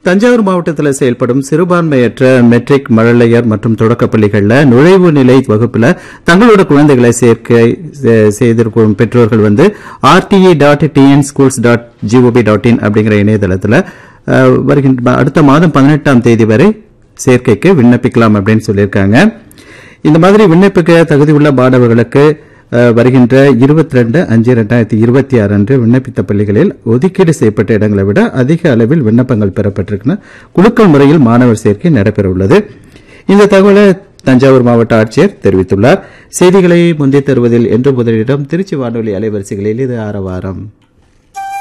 தஞ்சாவூர் மாவட்டத்தில் செயல்படும் சிறுபான்மையற்ற மெட்ரிக் மழலையர் மற்றும் தொடக்கப் பள்ளிகளில் நுழைவு நிலை வகுப்பில் தங்களோட குழந்தைகளை சேர்க்கை செ- செய்திருக்கும் பெற்றோர்கள் வந்து RTE dot TN schools dot GOP dot in அப்படிங்கிற இணையதளத்தில் அஹ், வருகின்ற அடுத்த மாதம் பதினெட்டாம் தேதி வரை சேர்க்கைக்கு விண்ணப்பிக்கலாம் அப்படின்னு சொல்லியிருக்காங்க இந்த மாதிரி விண்ணப்பிக்க தகுதியுள்ள மாணவர்களுக்கு அஹ், வருகின்ற இருபத்தி ரெண்டு அஞ்சு ரெண்டாயிரத்தி இருபத்தி ஆறு அன்று விண்ணப்பித்த பள்ளிகளில் ஒதுக்கீடு செய்யப்பட்ட இடங்களை விட அதிக அளவில் விண்ணப்பங்கள் பெறப்பட்டிருக்குன்னு குலுக்கல் முறையில் மாணவர் சேர்க்கை நடைபெற உள்ளது இந்த தகவலை தஞ்சாவூர் மாவட்ட ஆட்சியர் தெரிவித்துள்ளார் செய்திகளை முந்தி தருவதில் என்று முதலிடம் திருச்சி வானொலி அலைவரிசைகளில் இது ஆரவாரம்